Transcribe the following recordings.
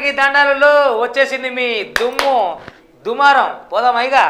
అందరికీ దండాలు వచ్చేసింది మీ దుమ్ము దుమారం పోదామైగా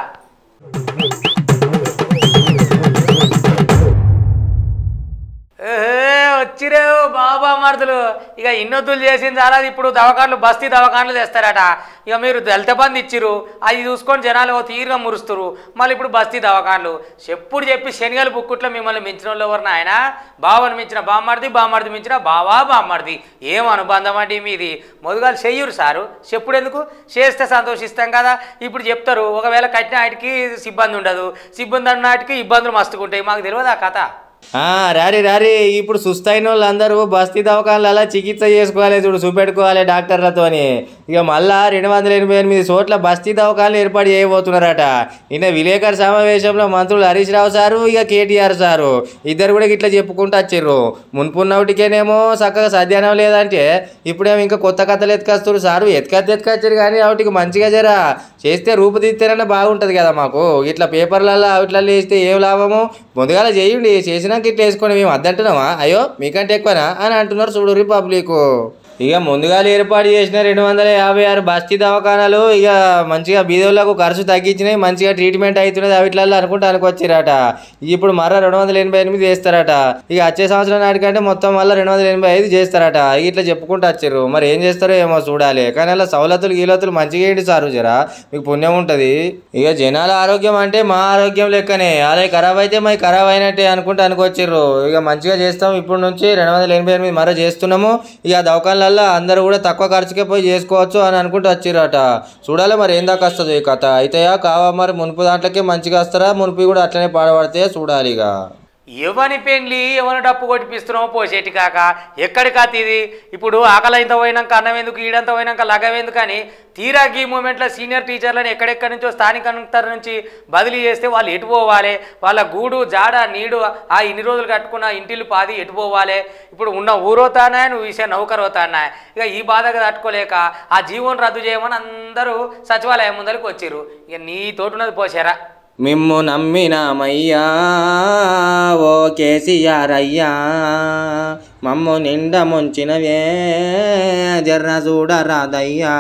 ఏహే, వచ్చిరే బాబా మరుదులు ఇక ఇన్నొద్దులు చేసిన చాలా ఇప్పుడు దవాఖాన్లు బస్తీ దవాఖాన్లు తెస్తారట ఇక మీరు దళిత బంధు ఇచ్చిర్రు అది చూసుకొని జనాలు ఓ తీరుగా మురుస్తురు మళ్ళీ ఇప్పుడు బస్తీ దవాఖాన్లు చెప్పుడు చెప్పి శనిగలు బుక్కుట్లో మిమ్మల్ని మించిన వాళ్ళు ఎవరు నాయన బావని మించిన బామ్మడిది బామ్మడిది మించిన బావా బామ్మడిది ఏం అనుబంధం అండి మీది మొదగాలు చెయ్యరు సారు చెప్పుడు ఎందుకు చేస్తే సంతోషిస్తాం కదా ఇప్పుడు చెప్తారు ఒకవేళ కట్టిన వాటికి సిబ్బంది ఉండదు సిబ్బంది అన్న వాటికి ఇబ్బందులు మస్తుకుంటాయి మాకు తెలియదు ఆ కథ ఆ, రారి రారి ఇప్పుడు సుస్తైన వాళ్ళందరూ బస్తీ దవాఖానలలో చికిత్స చేసుకోవాలి చూడు చూపెట్టుకోవాలి డాక్టర్లతోని ఇక మళ్ళా రెండు వందల ఎనభై ఎనిమిది చోట్ల బస్తీ దవాఖానలు ఏర్పాటు చేయబోతున్నారట నిన్న విలేకరు సమావేశంలో మంత్రులు హరీష్ రావు సారు ఇక కేటీఆర్ సారు ఇద్దరు కూడా ఇట్లా చెప్పుకుంటూ వచ్చిర్రు మున్పున్నటికేనేమో చక్కగా సద్యానం లేదంటే ఇప్పుడేమో ఇంకా కొత్త కథలు ఎత్తుకొస్తారు సారు ఎత్తుకత్తి ఎత్తుకొచ్చారు కానీ వాటికి మంచిగా జరా చేస్తే రూపుదిద్దేనన్నా బాగుంటుంది కదా మాకు ఇట్లా పేపర్లలో అవిట్లలో వేస్తే ఏం లాభము ముందుగాల చేయండి చేసినాక ఇట్లా వేసుకోండి మేము అద్దంటున్నామా అయ్యో మీకంటే ఎక్కువనా అని అంటున్నారు చూడు పబ్లిక్ ఇక ముందుగా ఏర్పాటు చేసిన రెండు వందల యాభై ఆరు బస్తీ దవాఖానాలు ఇక మంచిగా బీదోళ్ళకు ఖర్చు తగ్గించినాయి మంచిగా ట్రీట్మెంట్ అవుతున్నది అవిట్లలో అనుకుంటూ అనుకొచ్చిరట ఇప్పుడు మరో రెండు వందల ఎనభై ఎనిమిది చేస్తారట ఇక వచ్చే సంవత్సరం నాటికంటే మొత్తం వల్ల రెండు వందల ఎనభై ఐదు చేస్తారట ఇక ఇట్లా చెప్పుకుంటూ వచ్చారు మరి ఏం చేస్తారో ఏమో చూడాలి కానీ అలా సవలతులు గీలతులు మంచిగా ఏంటి సారు జరా మీకు పుణ్యం ఉంటుంది ఇక జనాల ఆరోగ్యం అంటే మా ఆరోగ్యం లెక్కనే అదే ఖరాబ్ అయితే మరి ఖరాబ్ అయినట్టే అనుకుంటూ అనుకొచ్చిర్రు ఇక మంచిగా చేస్తాం ఇప్పుడు నుంచి రెండు వందల ఎనభై ఎనిమిది మరో చేస్తున్నాము ఇక దవకాలలో అందరూ కూడా తక్కువ ఖర్చుకే పోయి చేసుకోవచ్చు అని అనుకుంటూ వచ్చిర్రట చూడాలి మరి ఏం దాకా వస్తుంది ఈ కథ అయితేయా కావా మరి మునుపు దాంట్లోకే మంచిగా వస్తారా మునుపు కూడా అట్లనే పాడబడితే చూడాలి ఇక ఎవని పెండ్లి ఎవని డప్పు కొట్టిపిస్తున్నావు పోసేటి కాక ఎక్కడి కాత ఇది ఇప్పుడు ఆకలి ఇంత పోయినాక అన్నం ఎందుకు ఈడంత పోయినాక లగం ఎందుకు అని తీరా ఈ మూమెంట్లో సీనియర్ టీచర్లను ఎక్కడెక్కడి నుంచో స్థానిక నుంచి బదిలీ చేస్తే వాళ్ళు ఎటు పోవాలి వాళ్ళ గూడు జాడ నీడు ఆ ఇన్ని రోజులు కట్టుకున్న ఇంటిల్లు పాది ఎటు పోవాలి ఇప్పుడు ఉన్న ఊరోతానా నువ్వు విషయ నౌకరోతానా ఇక ఈ బాధగా తట్టుకోలేక ఆ జీవోని రద్దు చేయమని అందరూ సచివాలయం ముందరికి వచ్చిర్రు ఇక నీ తోటున్నది పోసారా మిమ్ము నమ్మినామయ్యా ఓ కేసీఆర్ అయ్యా మమ్ము నిండ ముంచినవే జర్ర చూడరాదయ్యా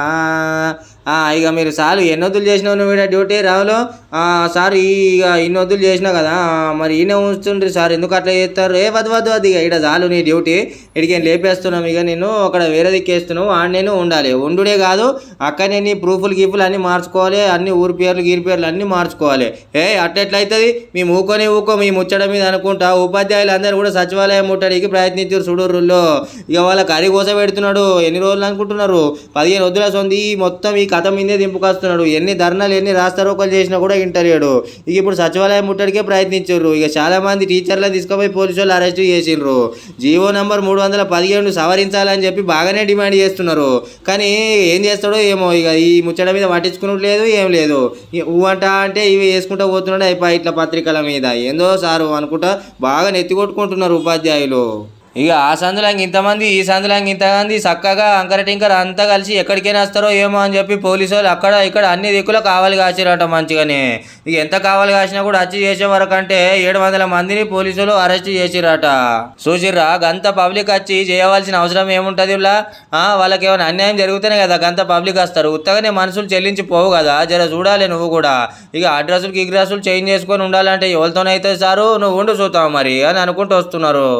ఆ, ఇక మీరు సార్లు ఎన్ని వద్దులు చేసినావు నువ్వు ఈడ డ్యూటీ రావులు ఆ, సార్ ఇక ఇన్ని వద్దులు చేసినావు కదా మరి ఈయన ఉంచుతుండ్రి సార్ ఎందుకు అట్లా చేస్తారు ఏ వద్దు వద్దు అది ఇక ఈడ చాలు నీ డ్యూటీ ఇక్కడికి ఏం లేపేస్తున్నాం ఇక నేను అక్కడ వేరే దిక్కేస్తున్నావు ఆడ నేను ఉండాలి ఉండుడే కాదు అక్కడనే నీ ప్రూఫ్లు గీఫ్లు అన్నీ మార్చుకోవాలి అన్ని ఊరి పేర్లు గీరి పేర్లు అన్నీ మార్చుకోవాలి ఏ అట్టెట్లయితుంది మేము ఊకొని ఊకో మీ ముచ్చట మీద అనుకుంటా ఉపాధ్యాయులు అందరూ కూడా సచివాలయం ముట్టడికి ప్రయత్నించారు చూడూరుల్లో ఇక వాళ్ళకి అరి కోస పెడుతున్నాడు ఎన్ని రోజులు అనుకుంటున్నారు పదిహేను వద్దుల సొంది మొత్తం ఈ కథ మీదే దింపుకొస్తున్నాడు ఎన్ని ధర్నాలు ఎన్ని రాస్తారోకలు చేసినా కూడా ఇంటలేడు ఇక ఇప్పుడు సచివాలయం ముట్టడికే ప్రయత్నించారు ఇక చాలా మంది టీచర్లను తీసుకుపోయి పోలీసు వాళ్ళు అరెస్ట్ చేసిండ్రు జీవో నంబర్ మూడు వందల పదిహేను సవరించాలని చెప్పి బాగానే డిమాండ్ చేస్తున్నారు కానీ ఏం చేస్తాడో ఏమో ఇక ఈ ముచ్చట మీద పట్టించుకున్నట్టు లేదు ఏం లేదు ఈ ఊ అంట అంటే ఇవి వేసుకుంటా పోతున్నాడు అయిపోయి ఇట్లా పత్రికల మీద ఏందో సారు అనుకుంటా బాగా నెత్తి కొట్టుకుంటున్నారు ఉపాధ్యాయులు ఇక ఆ సందులంగా ఇంతమంది ఈ సందులంగా ఇంతమంది చక్కగా అంకర టింకర అంతా కలిసి ఎక్కడికైనా వస్తారో ఏమో అని చెప్పి పోలీసు వాళ్ళు అక్కడ ఇక్కడ అన్ని దిక్కులో కావాలి కాసిరట మంచిగానే ఇక ఎంత కావాలి కాసినా కూడా వచ్చి చేసే వరకు అంటే ఏడు వందల మందిని పోలీసులు అరెస్ట్ చేసిరట చూసిర్రా గంత పబ్లిక్ వచ్చి చేయవలసిన అవసరం ఏముంటుంది ఇలా ఆ, వాళ్ళకి ఏమైనా అన్యాయం జరుగుతూనే కదా గంత పబ్లిక్ వస్తారు ఉత్తగానే మనుషులు చెల్లించి పోవు కదా జర చూడాలి నువ్వు కూడా ఇక అడ్రస్లు గిగ్రస్సులు చేంజ్ చేసుకొని ఉండాలంటే ఎవరితోనైతే సారు నువ్వు ఉండు చూస్తావు మరి అని అనుకుంటూ వస్తున్నారు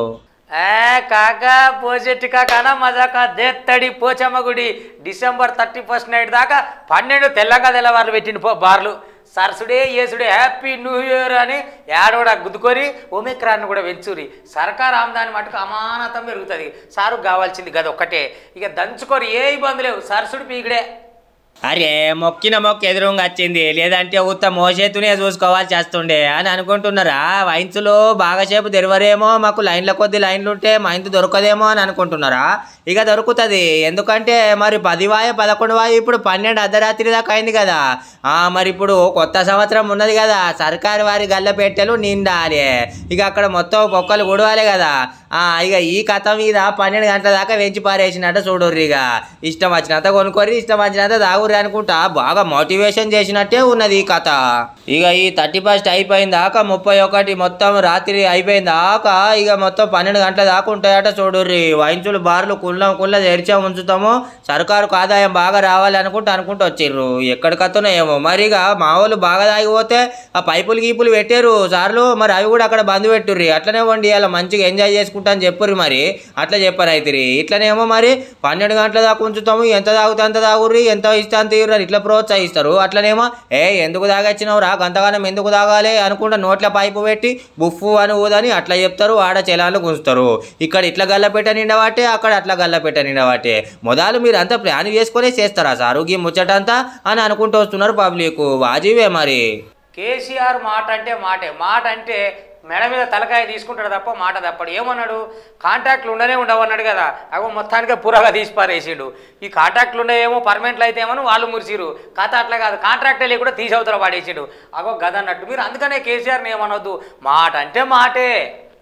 ఏ కాక పోజెట్టి కాకనా మజాక దేత్తడి పోచమ్మ గుడి డిసెంబర్ థర్టీ ఫస్ట్ నైట్ దాకా పన్నెండు తెల్లగా తెల్లవారులు పెట్టిండు పో బార్లు సరసుడే యేసుడే హ్యాపీ న్యూ ఇయర్ అని ఏడోడ గుద్దుకొని ఒమిక్రాన్ని కూడా వెంచురి సర్కార్ ఆమ్దాని మటుకు అమానతం పెరుగుతుంది సారు కావాల్సింది గది ఒక్కటే ఇక దంచుకొని ఏ ఇబ్బంది లేవు సరసుడు పీకిడే అరే మొక్కిన మొక్క ఎదురుగా వచ్చింది లేదంటే ఉత్త మోసేతునే చూసుకోవాల్సి వస్తుండే అని అనుకుంటున్నారా వైన్స్లో బాగాసేపు తెరవరేమో మాకు లైన్ల కొద్ది లైన్లు ఉంటే మా ఇంటి దొరకదేమో అని అనుకుంటున్నారా ఇక దొరుకుతుంది ఎందుకంటే మరి పది వాయ పదకొండు వాయ ఇప్పుడు పన్నెండు అర్ధరాత్రి దాకా అయింది కదా ఆ మరి ఇప్పుడు కొత్త సంవత్సరం ఉన్నది కదా సర్కారు వారి గల్ల పెట్టెలు నిండాలి ఇక అక్కడ మొత్తం పొక్కలు గుడవాలి కదా ఆ ఇక ఈ కథ మీద పన్నెండు గంటల దాకా వెంచి పారేసినట్టు చూడుర్రి ఇక ఇష్టం వచ్చినంత కొనుక్కోరి ఇష్టం వచ్చినంత తాగుర్రి తాగురి అనుకుంటా బాగా మోటివేషన్ చేసినట్టే ఉన్నది ఈ కథ ఇక ఈ థర్టీ ఫస్ట్ అయిపోయిన దాకా ముప్పై ఒకటి మొత్తం రాత్రి అయిపోయిన దాకా ఇక మొత్తం పన్నెండు గంటల దాకా ఉంటాయట చూడుర్రి వైన్సులు బార్లు కుళ్ళం కుళ్ళ తెరిచే ఉంచుతాము సర్కారుకు ఆదాయం బాగా రావాలి అనుకుంటూ అనుకుంటూ వచ్చిర్రు ఎక్కడికత్తనో ఏమో మరి ఇక మా వాళ్ళు బాగా తాగిపోతే ఆ పైపులు గీపులు పెట్టారు సార్లు మరి అవి కూడా అక్కడ బంద్ పెట్టుర్రి అట్లనే వండి అలా మంచిగా ఎంజాయ్ చేసుకుంటా అని చెప్పుర్రి మరి అట్లా చెప్పారు అయితే ఇట్లనేమో మరి పన్నెండు గంటల దాకా ఉంచుతాము ఎంత తాగుతా అంత తాగుర్రి ఎంత ఇస్తే అంత ఇవ్వరు అని ఇట్లా ప్రోత్సహిస్తారు అట్లనేమో ఏ ఎందుకు తాగొచ్చినావు రా గంతగానం ఎందుకు తాగాలి అనుకుంటా నోట్ల పైపు పెట్టి బుఫ్ఫు అని ఊదని అట్లా చెప్తారు ఆడ చెలాలు గుంచుతారు ఇక్కడ ఇట్లా గల్లపెట్ట నిండవాటే అక్కడ అట్లా గల్లపెట్ట నిండవాటే మొదలు మీరు అంతా ప్లాన్ చేసుకునే చేస్తారా సారు ఈ ముచ్చటంతా అని అనుకుంటూ వస్తున్నారు పబ్లిక్ వాజీవే మరి కేసీఆర్ మాట అంటే మాటే మాట అంటే మెడ మీద తలకాయ తీసుకుంటాడు తప్ప మాట తప్పడు ఏమన్నాడు కాంటాక్ట్లు ఉండనే ఉండవు అన్నాడు కదా అగో మొత్తానికి పూరగా తీసి పారేసిండు ఈ కాంటాక్ట్లు ఉండేమో పర్మనెంట్లు అయితే ఏమో వాళ్ళు మురిసిరు కథ అట్లా కాదు కాంట్రాక్టే లేకుండా తీసి అవతల పాడేసిండు అగో గద అన్నట్టు మీరు అందుకనే కేసీఆర్ని ఏమనొద్దు మాట అంటే మాటే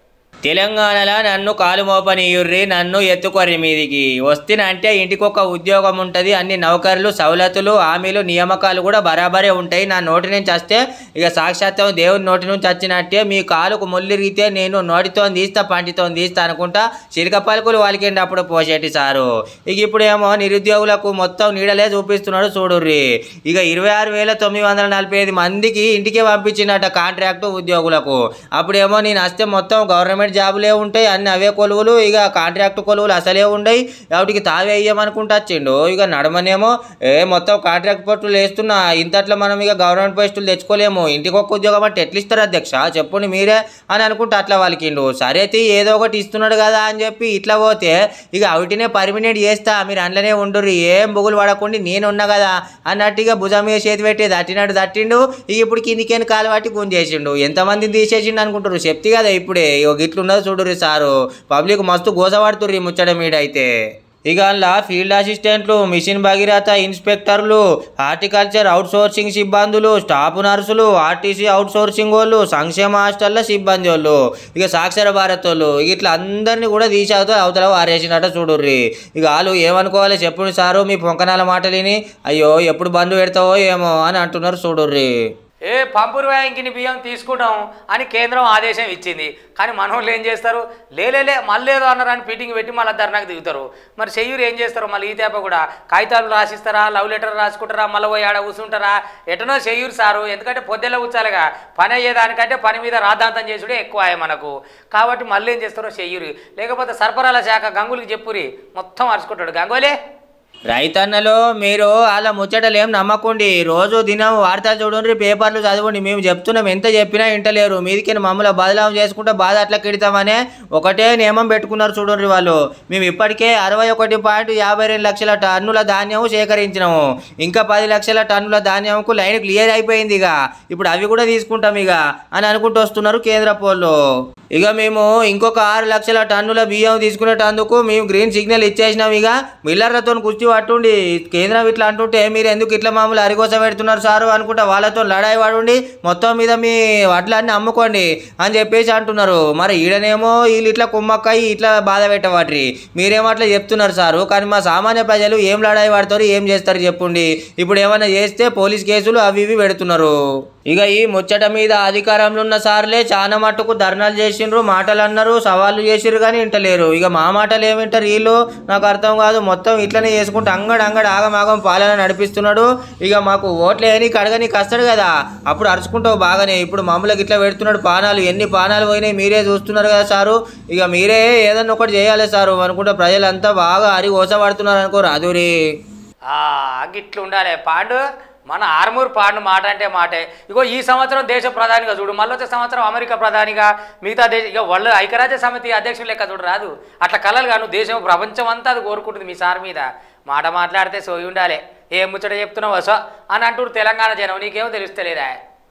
తెలంగాణలో నన్ను కాలు మోపనీయుర్రి నన్ను ఎత్తుకొర్రి మీదికి వస్తేనంటే ఇంటికొక ఉద్యోగం ఉంటుంది అన్ని నౌకర్లు సవలతులు హామీలు నియామకాలు కూడా బరాబరే ఉంటాయి నా నోటి నుంచి వస్తే ఇక సాక్షాత్తం దేవుని నోటి నుంచి వచ్చినట్టే మీ కాలుకు ముల్లిరిగితే నేను నోటితో తీస్తా పంటితో తీస్తా అనుకుంటా చిలక పలుకులు వాళ్ళకిండి అప్పుడు పోసేటి సారు ఇక ఇప్పుడు ఏమో నిరుద్యోగులకు మొత్తం నీడలే చూపిస్తున్నాడు చూడుర్రి ఇక ఇరవై ఆరు వేల తొమ్మిది వందల నలభై ఐదు మందికి ఇంటికే పంపించినట్ట కాంట్రాక్టు ఉద్యోగులకు అప్పుడేమో నేను వస్తే మొత్తం గవర్నమెంట్ జాబులే ఉంటాయి అన్ని అవే కొలువులు ఇక కాంట్రాక్ట్ కొలువులు అసలే ఉండయి వాటికి తావే వేయమనుకుంటా వచ్చిండు ఇక నడమనేమో ఏ మొత్తం కాంట్రాక్ట్ పోస్టులు వేస్తున్నా ఇంతట్లో మనం ఇక గవర్నమెంట్ పోస్టులు తెచ్చుకోలేము ఇంటికి ఒక ఉద్యోగం అంటే ఎట్లా ఇస్తారు అధ్యక్ష చెప్పండి మీరే అని అనుకుంటే అట్లా వాళ్ళకిండు సరే తీ ఏదో ఒకటి ఇస్తున్నాడు కదా అని చెప్పి ఇట్లా పోతే ఇక అవిటినే పర్మినెంట్ చేస్తా మీరు అందులోనే ఉండుర్రి ఏం బొగులు పడకుండా నేను ఉన్నా కదా అన్నట్టుగా భుజం మీద చేతి పెట్టి దట్టినాడు దట్టిండు ఇక ఇప్పుడు కిందికేని కాలు పట్టి గుంజేసిండు ఎంతమందిని తీసేసిండు అనుకుంటారు చెప్తే కదా ఇప్పుడే ఇక గిట్లున్నది చూడుర్రి సారు పబ్లిక్ మస్తు గోసపడుతుర్రి ఈ ముచ్చట మీడైతే ఇక అందులో ఫీల్డ్ అసిస్టెంట్లు మిషన్ భగీరథ ఇన్స్పెక్టర్లు హార్టికల్చర్ అవుట్ సోర్సింగ్ సిబ్బందులు స్టాఫ్ నర్సులు ఆర్టీసీ అవుట్ సోర్సింగ్ వాళ్ళు సంక్షేమ హాస్టల్ల సిబ్బంది వాళ్ళు ఇక సాక్షర భారత్ వాళ్ళు ఇక ఇట్లా అందరినీ కూడా తీసి అవతల అవతల వారేసినట్ట చూడుర్రి ఇక వాళ్ళు ఏమనుకోవాలి చెప్పుడు సారు మీ పొంకనాల మాటలు విని అయ్యో ఎప్పుడు బంధు పెడతావో ఏమో అని అంటున్నారు చూడుర్రి ఏ పంపురు వ్యాంకిని బియ్యం తీసుకుంటాం అని కేంద్రం ఆదేశం ఇచ్చింది కానీ మనోళ్ళు ఏం చేస్తారు లేలేలే మళ్ళీ ఏదో అన్నారు అని ఫిట్టింగ్ పెట్టి మళ్ళీ ధర్నాకు దిగుతారు మరి చెయ్యూరు ఏం చేస్తారు మళ్ళీ ఈ తేప కూడా కాగితాలు రాసిస్తారా లవ్ లెటర్ రాసుకుంటారా మళ్ళీ పోయి ఆడ కూర్చుంటారా ఎటనో చెయ్యూరు సారు ఎందుకంటే పొద్దులో కూర్చాలిగా పని అయ్యేదానికంటే పని మీద రాద్ధాంతం చేసుడే ఎక్కువ ఆయే మనకు కాబట్టి మళ్ళీ ఏం చేస్తారో చెయ్యూరి లేకపోతే సరఫరాల శాఖ గంగులకి చెప్పురి మొత్తం అరుచుకుంటాడు గంగోలే రైతన్నలో మీరు వాళ్ళ ముచ్చటలు ఏం నమ్మకండి రోజు దినం వార్తలు చూడండి పేపర్లు చదవండి మేము చెప్తున్నాం ఎంత చెప్పినా వింటలేరు మీదికి మమ్మల్ని బదలాం చేసుకుంటే బాధ అట్లా కిడతామనే ఒకటే నియమం పెట్టుకున్నారు చూడండి వాళ్ళు మేము ఇప్పటికే అరవై ఒకటి పాయింట్ యాభై రెండు లక్షల టన్నుల ధాన్యం సేకరించినాము ఇంకా పది లక్షల టన్నుల ధాన్యంకు లైన్ క్లియర్ అయిపోయింది ఇక ఇప్పుడు అవి కూడా తీసుకుంటాం ఇక అని అనుకుంటూ వస్తున్నారు కేంద్ర పోళ్ళు ఇక మేము ఇంకొక ఆరు లక్షల టన్నుల బియ్యం తీసుకునేటందుకు మేము గ్రీన్ సిగ్నల్ ఇచ్చేసినాం ఇక మిల్లర్లతో కుర్చీ పట్టుండి కేంద్రం ఇట్లా అంటుంటే మీరు ఎందుకు ఇట్లా మామూలు అరిగోస పెడుతున్నారు సారు అనుకుంటా వాళ్ళతో లడాయి పడుండి మొత్తం మీద మీ వడ్లన్నీ అమ్ముకోండి అని చెప్పేసి అంటున్నారు మరి ఈడనేమో వీళ్ళు ఇట్లా కుమ్మక్కయి ఇట్లా బాధ పెట్టవాట్రి మీరేమో అట్లా చెప్తున్నారు సారు కానీ మా సామాన్య ప్రజలు ఏం లడాయి పడతారు ఏం చేస్తారు చెప్పండి ఇప్పుడు ఏమైనా చేస్తే పోలీస్ కేసులు అవి ఇవి పెడుతున్నారు ఇక ఈ ముచ్చట మీద అధికారంలో ఉన్న సార్లే చాలా మట్టుకు ధర్నాలు చేసిండ్రు మాటలు అన్నారు సవాళ్ళు చేసిర్రు కానీ వింటలేరు ఇక మా మాటలు ఏమి వింటారు వీళ్ళు నాకు అర్థం కాదు మొత్తం ఇట్లనే చేసుకుంటూ అంగడి అంగడి ఆగమాగం పాలన నడిపిస్తున్నాడు ఇక మాకు ఓట్లు వేయనీకి అడగనీకి వస్తాడు కదా అప్పుడు అరుచుకుంటావు బాగానే ఇప్పుడు మామూలుగా ఇట్లా పెడుతున్నాడు పానాలు ఎన్ని పానాలు పోయినాయి మీరే చూస్తున్నారు కదా సారు ఇక మీరే ఏదన్నా ఒకటి చేయాలి సారు అనుకుంటే ప్రజలంతా బాగా అరి ఓసపడుతున్నారు అనుకో రాదురి ఆ, గిట్లు ఉండాలి పాండు మన ఆర్మూర్ పాండు మాట అంటే మాటే ఇగో ఈ సంవత్సరం దేశ ప్రధానిగా చూడు మళ్ళీ వచ్చే సంవత్సరం అమెరికా ప్రధానిగా మిగతా దేశ ఇక వాళ్ళు ఐక్యరాజ్య సమితి అధ్యక్షులు లెక్క చూడు రాదు అట్లా కలలు గాను దేశం ప్రపంచం అంతా అది కోరుకుంటుంది మీ సార్ మీద మాట మాట్లాడితే సోయి ఉండాలి ఏ ముచ్చట చెప్తున్నావు సో అని అంటుడు తెలంగాణ జనం నీకేమో తెలుస్తలేదా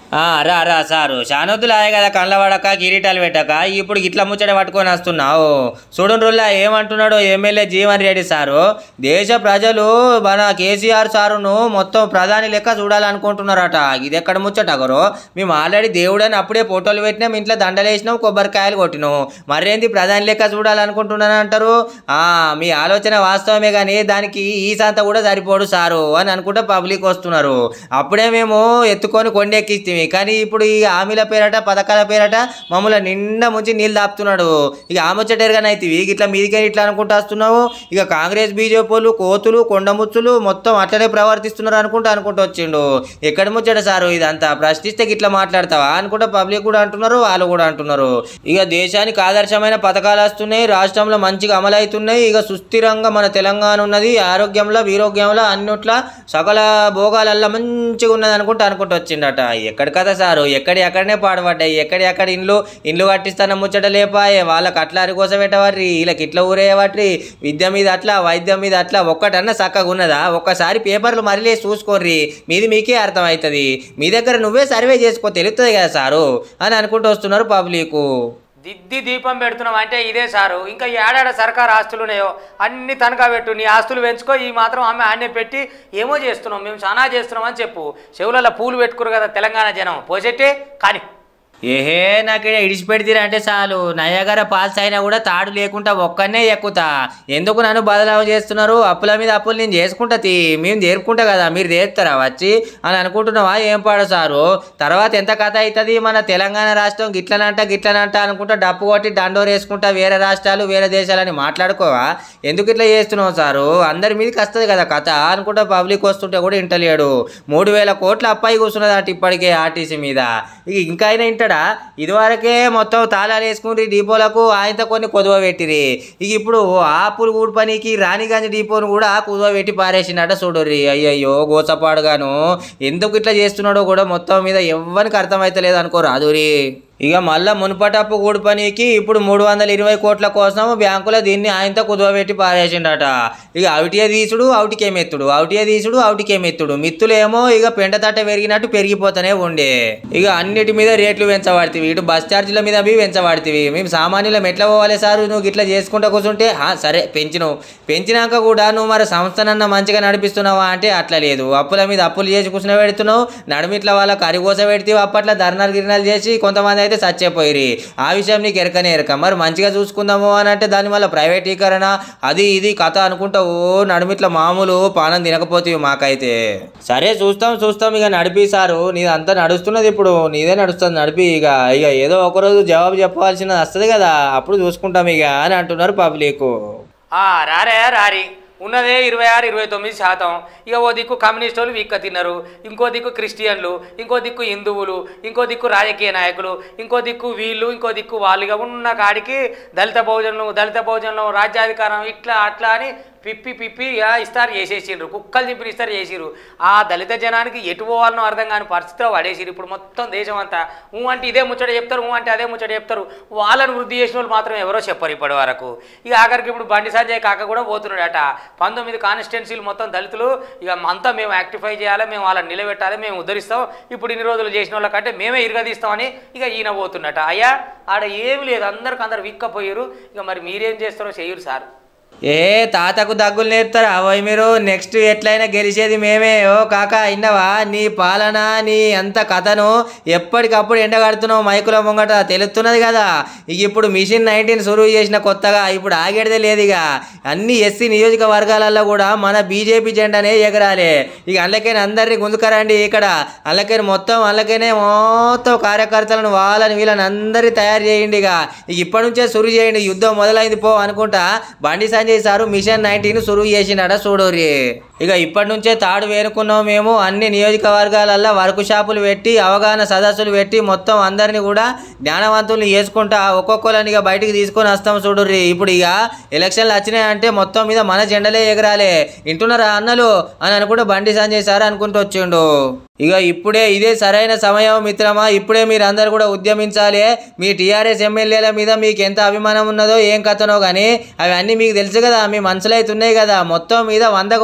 ఆ, రా రా సారు శానొద్దులు ఆయే కదా కళ్ళ పడక కిరీటాలు పెట్టక ఇప్పుడు ఇట్లా ముచ్చట పట్టుకొని వస్తున్నావు చూడుండ్రుల్లా ఏమంటున్నాడు ఎమ్మెల్యే జీవన్ రెడ్డి సారు దేశ ప్రజలు మన కేసీఆర్ సారును మొత్తం ప్రధాని లెక్క చూడాలనుకుంటున్నారట ఇది ఎక్కడ ముచ్చట గరో మేము ఆల్రెడీ దేవుడని అప్పుడే ఫోటోలు పెట్టినాం ఇంట్లో దండలు వేసినాం కొబ్బరికాయలు కొట్టినాం మరేంది ప్రధాని లెక్క చూడాలనుకుంటున్నాను అంటారు ఆ మీ ఆలోచన వాస్తవమే కానీ దానికి ఈ సంత కూడా సరిపోడు సారు అని అనుకుంటే పబ్లిక్ వస్తున్నారు అప్పుడే మేము ఎత్తుకొని కొండెక్కిస్తే కానీ ఇప్పుడు ఈ హామీల పేరట పథకాల పేరట మమ్మల్ని నిండా ముంచి నీళ్ళు దాపుతున్నాడు ఇక ఆమెచ్చటేరుగానే అయితే ఇట్లా మీదికే ఇట్లా అనుకుంటూ వస్తున్నావు ఇక కాంగ్రెస్ బీజేపీ వాళ్ళు కోతులు కొండముచ్చులు మొత్తం అట్లనే ప్రవర్తిస్తున్నారు అనుకుంటూ అనుకుంటూ వచ్చిండు ఎక్కడ ముచ్చట సారు ఇదంతా ప్రశ్నిస్తే ఇట్లా మాట్లాడతావా అనుకుంటే పబ్లిక్ కూడా అంటున్నారు వాళ్ళు కూడా అంటున్నారు ఇక దేశానికి ఆదర్శమైన పథకాలు వస్తున్నాయి రాష్ట్రంలో మంచిగా అమలు అవుతున్నాయి ఇక సుస్థిరంగా మన తెలంగాణ ఉన్నది ఆరోగ్యంలో వీరోగ్యంలో అన్నిట్ల సకల భోగాలల్లో మంచిగా ఉన్నది అనుకుంటూ అనుకుంటూ వచ్చిండట ఎక్కడ కదా సారు ఎక్కడి ఎక్కడనే పాడబడ్డాయి ఎక్కడి ఎక్కడ ఇండ్లు ఇండ్లు కట్టిస్తాన ముచ్చట లేపాయే వాళ్ళకి అట్లా అరికోసం పెట్టవారి వీళ్ళకి ఇట్లా ఊరేయవాట్రి విద్య మీద అట్లా వైద్యం మీద అట్లా ఒక్కటన్నా చక్కగా ఉన్నదా ఒక్కసారి పేపర్లు మరలే చూసుకోర్రి మీది మీకే అర్థమవుతుంది మీ దగ్గర నువ్వే సర్వే చేసుకో తెలుస్తుంది కదా సారు అని అనుకుంటూ వస్తున్నారు పబ్లిక్ దిద్ది దీపం పెడుతున్నాం అంటే ఇదే సారు ఇంకా ఏడాడ సర్కారు ఆస్తులు ఉన్నాయో అన్ని తనఖా పెట్టు నీ ఆస్తులు పెంచుకో ఈ మాత్రం ఆమె ఆన్నే పెట్టి ఏమో చేస్తున్నాం మేము చాలా చేస్తున్నాం అని చెప్పు చెవులలో పూలు పెట్టుకురు కదా తెలంగాణ జనం పోసెట్టే కానీ ఏహే నాకు ఇడిచిపెడితేరా అంటే చాలు నయగర పాల్స్ అయినా కూడా తాడు లేకుండా ఒక్కనే ఎక్కుతా ఎందుకు నన్ను బదలావు చేస్తున్నారు అప్పుల మీద అప్పులు నేను చేసుకుంటా తీ మేము చేరుకుంటా కదా మీరు చేస్తారా వచ్చి అని అనుకుంటున్నావా ఏం పాడు సారు తర్వాత ఎంత కథ అవుతుంది మన తెలంగాణ రాష్ట్రం గిట్లనంట గిట్లనంట అనుకుంటా డప్పు కొట్టి దండోరు వేసుకుంటా వేరే రాష్ట్రాలు వేరే దేశాలని మాట్లాడుకోవా ఎందుకు ఇట్లా చేస్తున్నావు సారు అందరి మీదకి వస్తుంది కదా కథ అనుకుంటా పబ్లిక్ వస్తుంటే కూడా ఇంటలేడు మూడు వేల కోట్ల అప్పాయి కూర్చున్నదట ఇప్పటికే ఆర్టీసీ మీద ఇక ఇంకా అయినా ఇంటడా ఇదివరకే మొత్తం తాళాలు వేసుకుని డిపోలకు ఆయనతో కొన్ని కొదువ పెట్టిరి ఇక ఇప్పుడు ఆపులు ఊడి పనికి రాణిగంజ్ డిపోను కూడా కుదువ పెట్టి పారేసిండట చూడుర్రి అయ్యయ్యో గోసపాడుగాను ఎందుకు ఇట్లా చేస్తున్నాడో కూడా మొత్తం మీద ఎవ్వరికి అర్థమైతలేదు అనుకో రాదురి ఇక మళ్ళా మునుపటప్పు కూడి పనికి ఇప్పుడు మూడు వందల ఇరవై కోట్ల కోసం బ్యాంకులో దీన్ని ఆయనతో కుదవబెట్టి పారేసిండట ఇక అవుటియే తీసుడు అవుటికే మెత్తుడు అవుటియే తీసుడు అవుటికే మెత్తుడు మిత్తులేమో ఇక పెంటతట్ట పెరిగినట్టు పెరిగిపోతూనే ఉండే ఇక అన్నిటి మీద రేట్లు పెంచబడుతుంది ఇటు బస్ ఛార్జీల మీద అవి పెంచబడుతుంది మేము సామాన్యులం ఎట్లా పోవాలి సార్ నువ్వు ఇట్లా చేసుకుంటా కూర్చుంటే "ఆ, సరే పెంచినావు పెంచినాక కూడా నువ్వు మరి సంస్థనన్న మంచిగా నడిపిస్తున్నావా అంటే అట్లా లేదు అప్పుల మీద అప్పులు చేసి కూర్చుని పెడుతున్నావు నడుమిట్ల వాళ్ళకి అరిగోస పెడితే అప్పట్లో ధర్నాలు గిరినాలు చేసి కొంతమంది అయితే చచ్చిపోయిరి ఆ విషయం నీకు ఎరకనే ఎరక మరి మంచిగా చూసుకుందాము అని అంటే దానివల్ల ప్రైవేటీకరణ అది ఇది కథ అనుకుంటా ఓ నడుమిట్ల మామూలు పానం తినకపోతే మాకైతే సరే చూస్తాం చూస్తాం ఇక నడిపిస్తారు నీదంతా నడుస్తున్నది ఇప్పుడు నీదే నడుస్తుంది నడిపి ఇక ఇక ఏదో ఒకరోజు జవాబు చెప్పాల్సినది వస్తుంది కదా అప్పుడు చూసుకుంటాం ఇక అని అంటున్నారు పబ్లిక్ ఆ, రారే రారి ఉన్నదే ఇరవై ఆరు ఇరవై తొమ్మిది శాతం ఇక ఓ దిక్కు కమ్యూనిస్ట్ వాళ్ళు వీక్క తిన్నారు ఇంకో దిక్కు క్రిస్టియన్లు ఇంకో దిక్కు హిందువులు ఇంకో దిక్కు రాజకీయ నాయకులు ఇంకో దిక్కు వీళ్ళు ఇంకో దిక్కు వాళ్ళు ఇక ఉన్న కాడికి దళిత భోజనం దళిత భోజనం రాజ్యాధికారం ఇట్లా అట్లా అని పిప్పి పిప్పి ఇక ఇస్తారు చేసేసిండ్రు కుక్కలు చింపిన ఇస్తారు చేసిర్రు ఆ దళిత జనానికి ఎటు పోవాలనో అర్థం కాని పరిస్థితిలో పడేసిర్రు ఇప్పుడు మొత్తం దేశం అంతా ఊ అంటే ఇదే ముచ్చట చెప్తారు ఊ అంటే అదే ముచ్చట చెప్తారు వాళ్ళని వృద్ధి చేసిన వాళ్ళు మాత్రం ఎవరో చెప్పరు ఇప్పటి వరకు ఇక ఆఖరికి ఇప్పుడు బండి సంజయ్ కాక కూడా పోతున్నాడట పంతొమ్మిది కాన్స్టిట్యున్సీలు మొత్తం దళితులు ఇక అంతా మేము యాక్టిఫై చేయాలి మేము వాళ్ళని నిలబెట్టాలి మేము ఉద్ధరిస్తాం ఇప్పుడు ఇన్ని రోజులు చేసిన వాళ్ళకంటే మేమే ఇరగదీస్తామని ఇక ఈయన పోతున్నట అయ్యా ఆడ ఏమి లేదు అందరికి అందరు విక్కపోయారు ఇక మరి మీరేం చేస్తారో చెయ్యరు సార్ ఏ తాతకు దగ్గులు నేర్పుతారు అవై మీరు నెక్స్ట్ ఎట్లయినా గెలిచేది మేమే ఓ కాక ఇన్నవా నీ పాలన నీ అంత కథను ఎప్పటికప్పుడు ఎండగడుతున్నావు మైకుల ముంగట తెలుస్తున్నది కదా ఇక ఇప్పుడు మిషన్ నైన్టీన్ సురువు చేసిన కొత్తగా ఇప్పుడు ఆగేదే లేదు ఇక అన్ని ఎస్సీ నియోజకవర్గాలలో కూడా మన బీజేపీ జెండానే ఎగరాలి ఇక అందుకని అందరినీ గుంజుకరండి ఇక్కడ అందుకని మొత్తం అందుకనే మొత్తం కార్యకర్తలను వాళ్ళని వీళ్ళని అందరి తయారు చేయండి ఇక ఇక ఇప్పటి నుంచే సురువు చేయండి యుద్ధం మొదలైంది పో అనుకుంటా Bandi Sanjay sir mission nineteen సురువు చేసినాడ చూడోరి ఇక ఇప్పటి నుంచే తాడు వేరుకున్నాం మేము అన్ని నియోజకవర్గాలల్లో వర్క్ షాపులు పెట్టి అవగాహన సదస్సులు పెట్టి మొత్తం అందరినీ కూడా జ్ఞానవంతుల్ని చేసుకుంటా ఒక్కొక్కరిని ఇక బయటికి తీసుకొని వస్తాం చూడుర్రి ఇప్పుడు ఇక ఎలక్షన్లు వచ్చినాయంటే మొత్తం మీద మన జెండలే ఎగరాలే వింటున్నారా అన్నలు అని అనుకుంటూ బండి సంజయ్ సార్ అనుకుంటూ వచ్చిండు ఇక ఇప్పుడే ఇదే సరైన సమయం మిత్రమా ఇప్పుడే మీరు అందరు కూడా ఉద్యమించాలి మీ టీఆర్ఎస్ ఎమ్మెల్యేల మీద మీకు ఎంత అభిమానం ఉన్నదో ఏం కథనో కానీ అవన్నీ మీకు తెలుసు కదా మీ మనసులో అయితే ఉన్నాయి కదా మొత్తం మీద వందకు వంద శాతం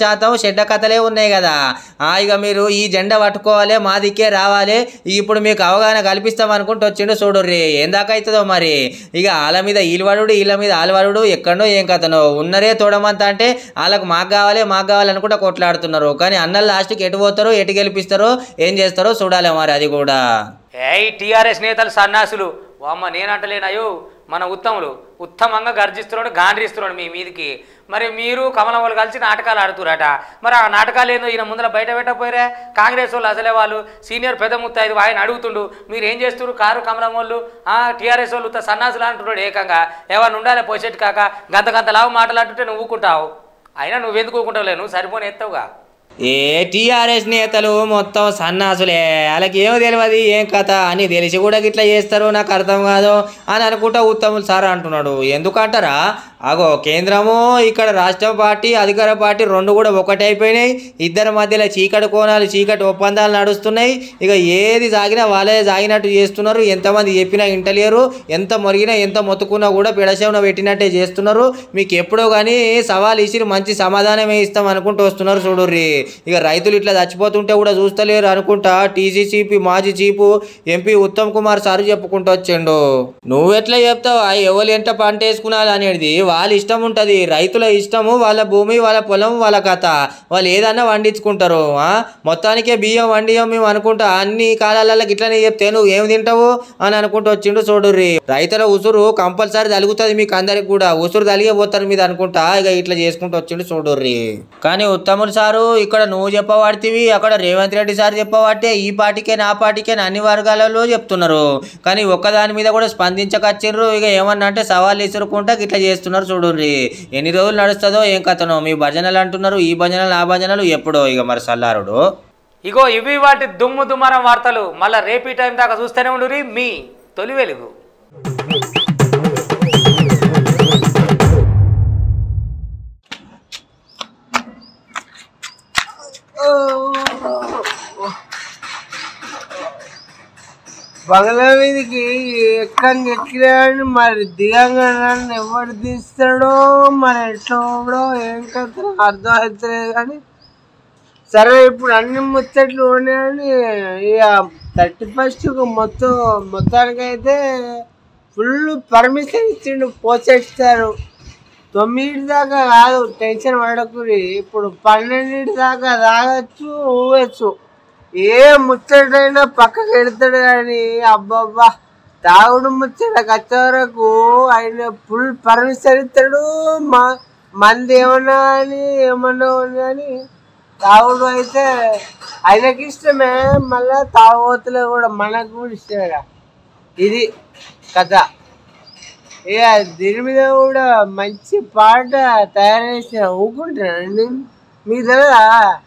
శాతం చెడ్డ కథలే ఉన్నాయి కదా ఆ, ఇక మీరు ఈ జెండా పట్టుకోవాలి మా దిక్కే రావాలి ఇప్పుడు మీకు అవగాహన కల్పిస్తాం అనుకుంటూ వచ్చిండు చూడుర్రి ఏం దాకా అవుతుందో మరి ఇక వాళ్ళ మీద ఈలవాడు వీళ్ళ మీద ఆలవాడు ఎక్కడో ఏం కథనో ఉన్నరే తోడమంతా అంటే వాళ్ళకు మాకు కావాలి మాకు కావాలి అనుకుంటా కొట్లాడుతున్నారు కానీ అన్నలు లాస్ట్కి ఎటు పోతారో ఎటు గెలిపిస్తారో ఏం చేస్తారో చూడాలి మరి అది కూడా ఏయ్ టీఆర్ఎస్ నేతలు సన్నాసులు వామ్మ నేనంటలేనాయో మన ఉత్తములు ఉత్తమంగా గర్జిస్తున్నాడు గాండ్రిస్తున్నాడు మీ మీదికి మరి మీరు కమలం వాళ్ళు కలిసి నాటకాలు ఆడుతురట మరి ఆ నాటకాలు ఏందో ఈయన ముందర బయట పెట్టకపోయారే కాంగ్రెస్ వాళ్ళు అసలే వాళ్ళు సీనియర్ పెద్ద ముత్తైదు ఆయన అడుగుతుండు మీరు ఏం చేస్తున్నారు కారు కమలం వాళ్ళు టీఆర్ఎస్ వాళ్ళు ఉత్త సన్నాసులు అంటున్నాడు ఏకంగా ఎవరిని ఉండాలి పోసేట్టు కాక గంత గంత లావు మాట్లాడుతుంటే నువ్వు ఊకుంటావు అయినా నువ్వెందుకు ఊకుంటావులే నువ్వు సరిపోని ఎత్తావుగా ఏ టీఆర్ఎస్ నేతలు మొత్తం సన్నాసులే వాళ్ళకి ఏమో తెలియదు ఏం కథ అని తెలిసి కూడా గిట్లా చేస్తారు నాకు అర్థం కాదు అని అనుకుంటా ఉత్తములు సార్ అంటున్నాడు ఎందుకంటారా అగో కేంద్రము ఇక్కడ రాష్ట్ర పార్టీ అధికార పార్టీ రెండు కూడా ఒకటైపోయినాయి ఇద్దరి మధ్యలో చీకటి కోణాలు చీకటి ఒప్పందాలు నడుస్తున్నాయి ఇక ఏది సాగినా వాళ్ళే సాగినట్టు చేస్తున్నారు ఎంతమంది చెప్పినా ఇంటలేరు ఎంత మొరిగినా ఎంత మొత్తుకున్నా కూడా పిడశవన పెట్టినట్టే చేస్తున్నారు మీకు ఎప్పుడో కానీ సవాల్ ఇసిరి మంచి సమాధానమే ఇస్తాం అనుకుంటూ వస్తున్నారు చూడుర్రి ఇక రైతులు ఇట్లా చచ్చిపోతుంటే కూడా చూస్తలేరు అనుకుంటా టీసీసీపీ మాజీ chief MP Uttam Kumar sir చెప్పుకుంటూ వచ్చిండు నువ్వెట్లా చెప్తావు ఆ ఎవరు ఎంత పంట వేసుకున్నారు అనేది వాళ్ళ ఇష్టం ఉంటుంది రైతుల ఇష్టము వాళ్ళ భూమి వాళ్ళ పొలం వాళ్ళ కథ వాళ్ళు ఏదన్నా వండించుకుంటారు ఆ? మొత్తానికే బియ్యం వండియం మేము అనుకుంటా అన్ని కాలాలలో ఇట్లనే చెప్తే నువ్వు ఏం తింటావు అని అనుకుంటూ వచ్చిండు చూడుర్రి రైతుల ఉసురు కంపల్సరీ తలుగుతుంది మీకు అందరికి కూడా ఉసురు తలిగే పోతారు మీద అనుకుంటా ఇక ఇట్లా చేసుకుంటూ వచ్చిండు చూడుర్రి కానీ ఉత్తముడు సారు ఇక్కడ నువ్వు చెప్పవాడితివి అక్కడ రేవంత్ రెడ్డి సార్ చెప్పవాటే ఈ పార్టీకే నా పార్టీకే అన్ని వర్గాలలో చెప్తున్నారు కానీ ఒక్కదాని మీద కూడా స్పందించకొచ్చిర్రు ఇక ఏమన్నా అంటే సవాల్ ఇసురుకుంటా ఇట్లా చేస్తున్నారు చూడుర్రి ఎన్ని రోజులు నడుస్తుందో ఏం కథనో మీ భజనలు అంటున్నారు ఈ భజనలు ఆ భజనలు ఎప్పుడో ఇక మరి సల్లారుడు ఇగో ఇవి వాటి దుమ్ము దుమారం వార్తలు మళ్ళీ రేపీ టైం దాకా చూస్తూనే ఉండురి మీ తొలి వెలుగు బంగ్లా మీదకి ఎక్కడికి ఎక్కినాడని మరి దిగంగా నన్ను ఎవడు తీస్తాడో మరి ఎట్లా ఏం కథ అర్థం అవుతలేదు కానీ సరే ఇప్పుడు అన్ని ముచ్చట్లు ఉన్నాయని ఇక థర్టీ ఫస్ట్ మొత్తం మొత్తానికైతే ఫుల్ పర్మిషన్ ఇచ్చిండు పోసేస్తారు తొమ్మిది దాకా కాదు టెన్షన్ పడకురి ఇప్పుడు పన్నెండింటి దాకా తాగొచ్చు ఊవచ్చు ఏ ముచ్చటైనా పక్కకి ఎడతాడు కానీ అబ్బబ్బా తాగుడు ముచ్చటకు వచ్చే వరకు ఆయన ఫుల్ పర్మిషన్ ఇస్తాడు మా మంది ఏమన్నా కానీ ఏమన్నా కానీ తాగుడు అయితే ఆయనకి ఇష్టమే మళ్ళా తాగుబోతులు కూడా మనకు కూడా ఇష్టమే ఇది కథ ఇక దీని మీద కూడా మంచి పాట తయారు చేసిన ఊకుంటానండి మీకు తెలియదా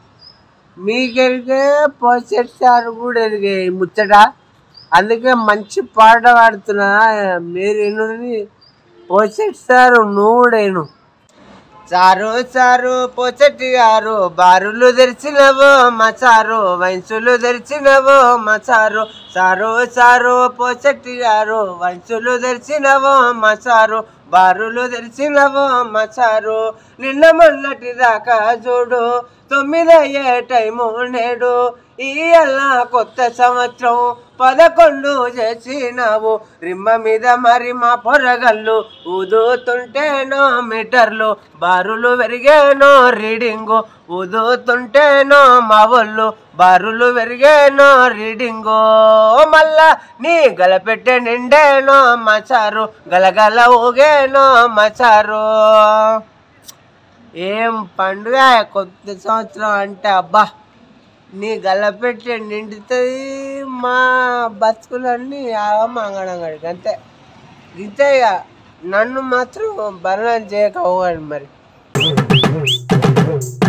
మీకెరిగే పోసెట్ సార్ కూడా ఎరిగే ఈ ముచ్చట అందుకే మంచి పాట పాడుతున్నా మీరు ఎన్నుని పోసెట్ సారు నువ్వు కూడా ఎను సారు సారు పోచటి గారు బారులు తెరిచినవో మచారు వయసులు తెరిచినవో మచారు సారు సారు పోచటి గారు వయసులు తెరిచినవో మచారు బారులు తెరిచినవో మచారు నిన్న మొన్నటి దాకా చూడు తొమ్మిదయ్యే టైము నేడు ఈ అల్లా కొత్త సంవత్సరం పదకొండు చేసినావు రిమ్మ మీద మరి మా పొరగళ్ళు ఊదుతుంటేనో మీటర్లు బారులు పెరిగేనో రీడింగు ఊదుతుంటేనో మా ఒళ్ళు బారులు పెరిగేనో రీడింగు మళ్ళా నీ గలపెట్టే నిండేనో మచారు గలగల ఊగేనో మచారు ఏం పండుగ కొత్త సంవత్సరం అంటే అబ్బా నీ గల్లపెట్టి నిండుతుంది మా బతుకులన్నీ ఆగమంగళం గడికి అంతే ఇంతే ఇక నన్ను మాత్రం భరణం చేయకపోవాలి మరి